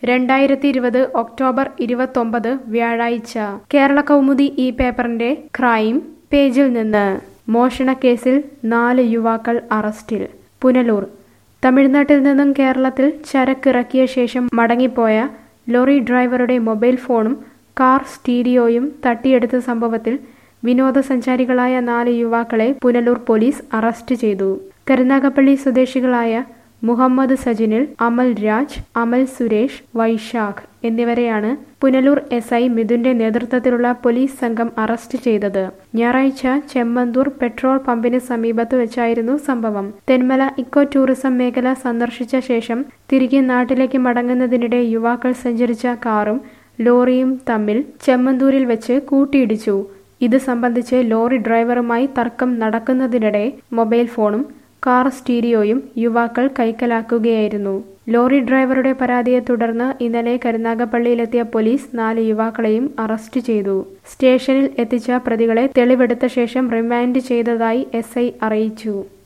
രണ്ടായിരത്തി ഇരുപത് ഒക്ടോബർ ഇരുപത്തൊമ്പത് വ്യാഴാഴ്ച കേരള കൗമുദി ഈ പേപ്പറിന്റെ ക്രൈം പേജിൽ നിന്ന് മോഷണക്കേസിൽ നാല് യുവാക്കൾ അറസ്റ്റിൽ പുനലൂർ തമിഴ്നാട്ടിൽ നിന്നും കേരളത്തിൽ ചരക്കിറക്കിയ ശേഷം മടങ്ങിപ്പോയ ലോറി ഡ്രൈവറുടെ മൊബൈൽ ഫോണും കാർ സ്റ്റീരിയോയും തട്ടിയെടുത്ത സംഭവത്തിൽ വിനോദസഞ്ചാരികളായ നാല് യുവാക്കളെ പുനലൂർ പോലീസ് അറസ്റ്റ് ചെയ്തു കരുനാഗപ്പള്ളി സ്വദേശികളായ മുഹമ്മദ് സജിനിൽ അമൽ രാജ് അമൽ സുരേഷ് വൈശാഖ് എന്നിവരെയാണ് പുനലൂർ എസ് ഐ മിഥുന്റെ നേതൃത്വത്തിലുള്ള പോലീസ് സംഘം അറസ്റ്റ് ചെയ്തത് ഞായറാഴ്ച ചെമ്മന്തൂർ പെട്രോൾ പമ്പിന് സമീപത്ത് വെച്ചായിരുന്നു സംഭവം തെന്മല ഇക്കോ ടൂറിസം മേഖല സന്ദർശിച്ച ശേഷം തിരികെ നാട്ടിലേക്ക് മടങ്ങുന്നതിനിടെ യുവാക്കൾ സഞ്ചരിച്ച കാറും ലോറിയും തമ്മിൽ ചെമ്മന്തൂരിൽ വെച്ച് കൂട്ടിയിടിച്ചു ഇത് സംബന്ധിച്ച് ലോറി ഡ്രൈവറുമായി തർക്കം നടക്കുന്നതിനിടെ മൊബൈൽ ഫോണും കാർ സ്റ്റീരിയോയും യുവാക്കൾ കൈക്കലാക്കുകയായിരുന്നു ലോറി ഡ്രൈവറുടെ പരാതിയെ തുടർന്ന് ഇന്നലെ കരുനാഗപ്പള്ളിയിലെത്തിയ പോലീസ് നാല് യുവാക്കളെയും അറസ്റ്റ് ചെയ്തു സ്റ്റേഷനിൽ എത്തിച്ച പ്രതികളെ തെളിവെടുത്ത ശേഷം റിമാൻഡ് ചെയ്തതായി എസ് അറിയിച്ചു